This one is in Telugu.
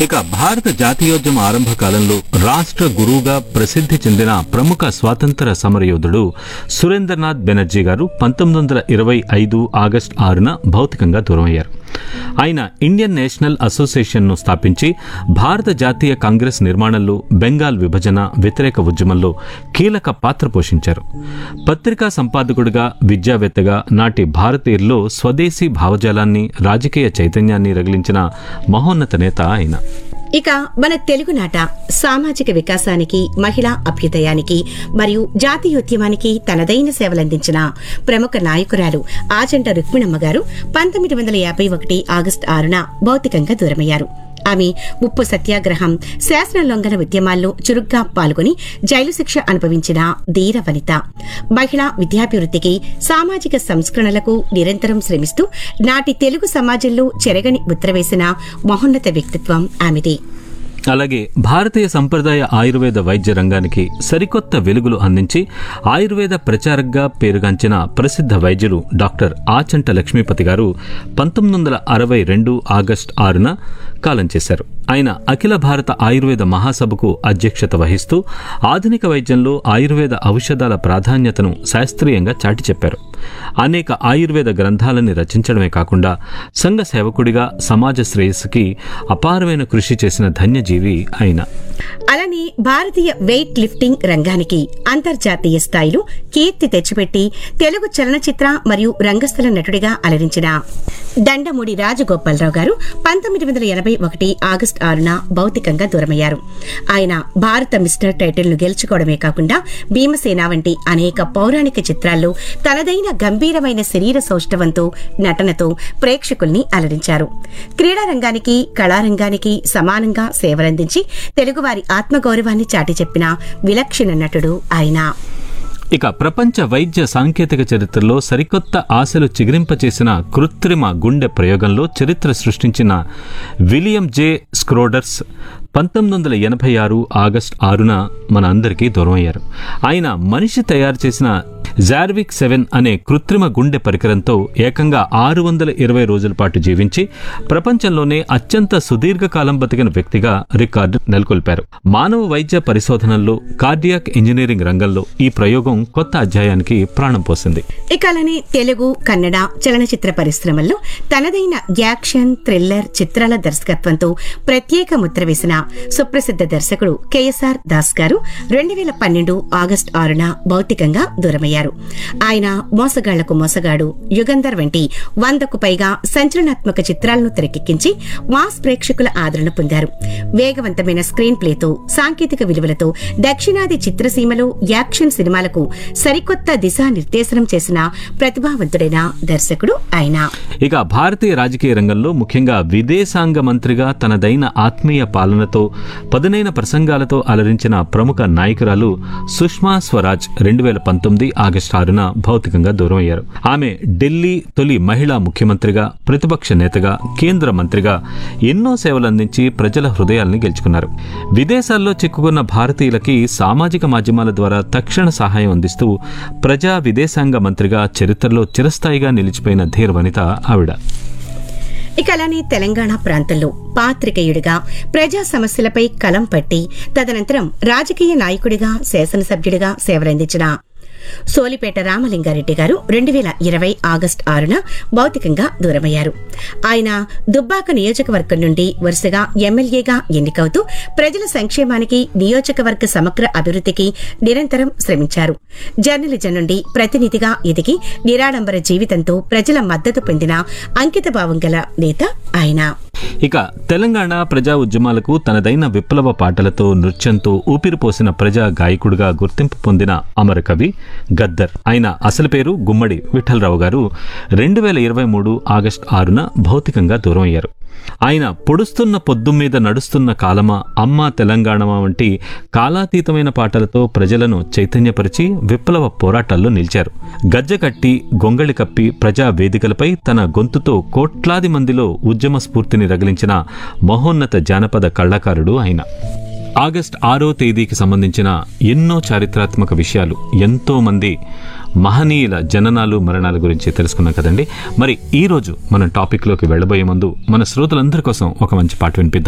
ఇక భారత జాతీయోద్యమ ఆరంభ కాలంలో రాష్ట్ర గురువుగా ప్రసిద్ధి చెందిన ప్రముఖ స్వాతంత్ర సమరయోధుడు సురేంద్రనాథ్ బెనర్జీ గారు పంతొమ్మిది వందల ఇరవై ఐదు ఆగస్టు ఆరున భౌతికంగా దూరమయ్యారు ఆయన ఇండియన్ నేషనల్ అసోసియేషన్ను స్థాపించి భారత జాతీయ కాంగ్రెస్ నిర్మాణంలో బెంగాల్ విభజన వ్యతిరేక ఉద్యమంలో కీలక పాత్ర పోషించారు పత్రికా సంపాదకుడిగా విద్యావేత్తగా నాటి భారతీయుల్లో స్వదేశీ భావజాలాన్ని రాజకీయ చైతన్యాన్ని రగిలించిన మహోన్నత నేత ఆయన ఇక మన తెలుగునాట సామాజిక వికాసానికి మహిళా అభ్యుదయానికి మరియు జాతీయోద్యమానికి తనదైన సేవలందించిన ప్రముఖ నాయకురాలు ఆచంట రుక్మిణమ్మ గారు పంతొమ్మిది వందల యాభై ఒకటి ఆగస్టు ఆరున భౌతికంగా దూరమయ్యారు ఆమె ఉప్పు సత్యాగ్రహం శాసనోల్లంఘన ఉద్యమాల్లో చురుగ్గా పాల్గొని జైలు శిక్ష అనుభవించిన ధీర వనిత మహిళా విద్యాభివృద్ధికి సామాజిక సంస్కరణలకు నిరంతరం శ్రమిస్తూ నాటి తెలుగు సమాజంలో చెరగని ముద్రవేసిన మహోన్నత వ్యక్తిత్వం ఆమెది అలాగే భారతీయ సంప్రదాయ ఆయుర్వేద వైద్య రంగానికి సరికొత్త వెలుగులు అందించి ఆయుర్వేద ప్రచారకగా పేరుగాంచిన ప్రసిద్ధ వైద్యులు డాక్టర్ ఆచంట లక్ష్మీపతి గారు పంతొమ్మిది వందల అరవై రెండు ఆగస్టు ఆరున కాలం చేశారు ఆయన అఖిల భారత ఆయుర్వేద మహాసభకు అధ్యక్షత వహిస్తూ ఆధునిక వైద్యంలో ఆయుర్వేద ఔషధాల ప్రాధాన్యతను శాస్త్రీయంగా చాటి చెప్పారు అనేక ఆయుర్వేద గ్రంథాలని రచించడమే కాకుండా సంఘ సేవకుడిగా సమాజ శ్రేయస్సుకి అపారమైన కృషి చేసిన ధన్యజీవి ఆయన అలానే భారతీయ వెయిట్ లిఫ్టింగ్ రంగానికి అంతర్జాతీయ స్థాయిలో కీర్తి తెచ్చిపెట్టి తెలుగు చలనచిత్ర మరియు రంగస్థల నటుడిగా అలరించిన దండమూడి రాజగోపాలరావు గారు పంతొమ్మిది వందల ఎనభై ఒకటి ఆగస్టు ఆరున భౌతికంగా దూరమయ్యారు ఆయన భారత మిస్టర్ టైటిల్ ను గెలుచుకోవడమే కాకుండా భీమసేన వంటి అనేక పౌరాణిక చిత్రాల్లో తనదైన గంభీరమైన శరీర సౌష్ఠవంతో నటనతో ప్రేక్షకుల్ని అలరించారు క్రీడా రంగానికి కళారంగానికి సమానంగా సేవలందించి తెలుగువారి ఆత్మగౌరవాన్ని చాటి చెప్పిన విలక్షణ నటుడు ఆయన ఇక ప్రపంచ వైద్య సాంకేతిక చరిత్రలో సరికొత్త ఆశలు చిగురింపచేసిన కృత్రిమ గుండె ప్రయోగంలో చరిత్ర సృష్టించిన విలియం జే స్క్రోడర్స్ పంతొమ్మిది వందల ఎనభై ఆరు ఆగస్టు ఆరున మన అందరికీ దూరమయ్యారు ఆయన మనిషి తయారు చేసిన జార్విక్ సెవెన్ అనే కృత్రిమ గుండె పరికరంతో ఏకంగా ఆరు వందల ఇరవై రోజుల పాటు జీవించి ప్రపంచంలోనే అత్యంత సుదీర్ఘకాలం బతికిన వ్యక్తిగా రికార్డు నెలకొల్పారు మానవ వైద్య పరిశోధనల్లో కార్డియాక్ ఇంజనీరింగ్ రంగంలో ఈ ప్రయోగం కొత్త అధ్యాయానికి ప్రాణం పోసింది ఇక అలానే తెలుగు కన్నడ చలనచిత్ర పరిశ్రమల్లో తనదైన యాక్షన్ థ్రిల్లర్ చిత్రాల దర్శకత్వంతో ప్రత్యేక ముద్ర వేసిన సుప్రసిద్ధ దర్శకుడు కెఎస్ఆర్ దాస్ గారు రెండు వేల పన్నెండు ఆగస్టు ఆరున భౌతికంగా దూరమయ్యారు ఆయన మోసగాళ్లకు మోసగాడు యుగంధర్ వంటి వందకు పైగా సంచలనాత్మక చిత్రాలను తెరకెక్కించి మాస్ ప్రేక్షకుల ఆదరణ పొందారు వేగవంతమైన స్క్రీన్ ప్లేతో సాంకేతిక విలువలతో దక్షిణాది చిత్రసీమలో యాక్షన్ సినిమాలకు సరికొత్త దిశానిర్దేశనం చేసిన ప్రతిభావంతుడైన దర్శకుడు ఆయన ఇక భారతీయ రాజకీయ రంగంలో ముఖ్యంగా విదేశాంగ మంత్రిగా తనదైన ఆత్మీయ పాలనతో పదునైన ప్రసంగాలతో అలరించిన ప్రముఖ నాయకురాలు సుష్మా స్వరాజ్ రెండు వేల పంతొమ్మిది ఆగస్టు ఆరున భౌతికంగా దూరమయ్యారు ఆమె ఢిల్లీ తొలి మహిళా ముఖ్యమంత్రిగా ప్రతిపక్ష నేతగా కేంద్ర మంత్రిగా ఎన్నో సేవలందించి ప్రజల హృదయాల్ని గెలుచుకున్నారు విదేశాల్లో చిక్కుకున్న భారతీయులకి సామాజిక మాధ్యమాల ద్వారా తక్షణ సహాయం అందిస్తూ ప్రజా విదేశాంగ మంత్రిగా చరిత్రలో చిరస్థాయిగా నిలిచిపోయిన ధీర వనిత ఆవిడ ఇక అలానే తెలంగాణ ప్రాంతంలో పాత్రికేయుడిగా ప్రజా సమస్యలపై కలం పట్టి తదనంతరం రాజకీయ నాయకుడిగా శాసనసభ్యుడిగా సేవలందించిన సోలిపేట రామలింగారెడ్డి గారు రెండు వేల ఇరవై ఆగస్టు ఆరున భౌతికంగా దూరమయ్యారు ఆయన దుబ్బాక నియోజకవర్గం నుండి వరుసగా ఎమ్మెల్యేగా ఎన్నికవుతూ ప్రజల సంక్షేమానికి నియోజకవర్గ సమగ్ర అభివృద్ధికి నిరంతరం శ్రమించారు జర్నలిజం నుండి ప్రతినిధిగా ఎదిగి నిరాడంబర జీవితంతో ప్రజల మద్దతు పొందిన అంకితభావం గల నేత ఆయన ఇక తెలంగాణ ప్రజా ఉద్యమాలకు తనదైన విప్లవ పాటలతో నృత్యంతో ఊపిరిపోసిన ప్రజా గాయకుడిగా గుర్తింపు పొందిన అమరకవి గద్దర్ ఆయన అసలు పేరు గుమ్మడి విఠలరావు గారు రెండు వేల ఇరవై మూడు ఆగస్టు ఆరున భౌతికంగా దూరం అయ్యారు ఆయన పొడుస్తున్న పొద్దు మీద నడుస్తున్న కాలమా అమ్మ తెలంగాణమా వంటి కాలాతీతమైన పాటలతో ప్రజలను చైతన్యపరిచి విప్లవ పోరాటాల్లో నిలిచారు గజ్జె కట్టి గొంగళి కప్పి ప్రజా వేదికలపై తన గొంతుతో కోట్లాది మందిలో ఉద్యమ స్ఫూర్తిని రగిలించిన మహోన్నత జానపద కళాకారుడు ఆయన ఆగస్ట్ ఆరో తేదీకి సంబంధించిన ఎన్నో చారిత్రాత్మక విషయాలు ఎంతో మంది మహనీయుల జననాలు మరణాల గురించి తెలుసుకున్నాం కదండి మరి ఈ రోజు మన టాపిక్లోకి వెళ్ళబోయే ముందు మన శ్రోతలందరి కోసం ఒక మంచి పాట వినిపిద్దాం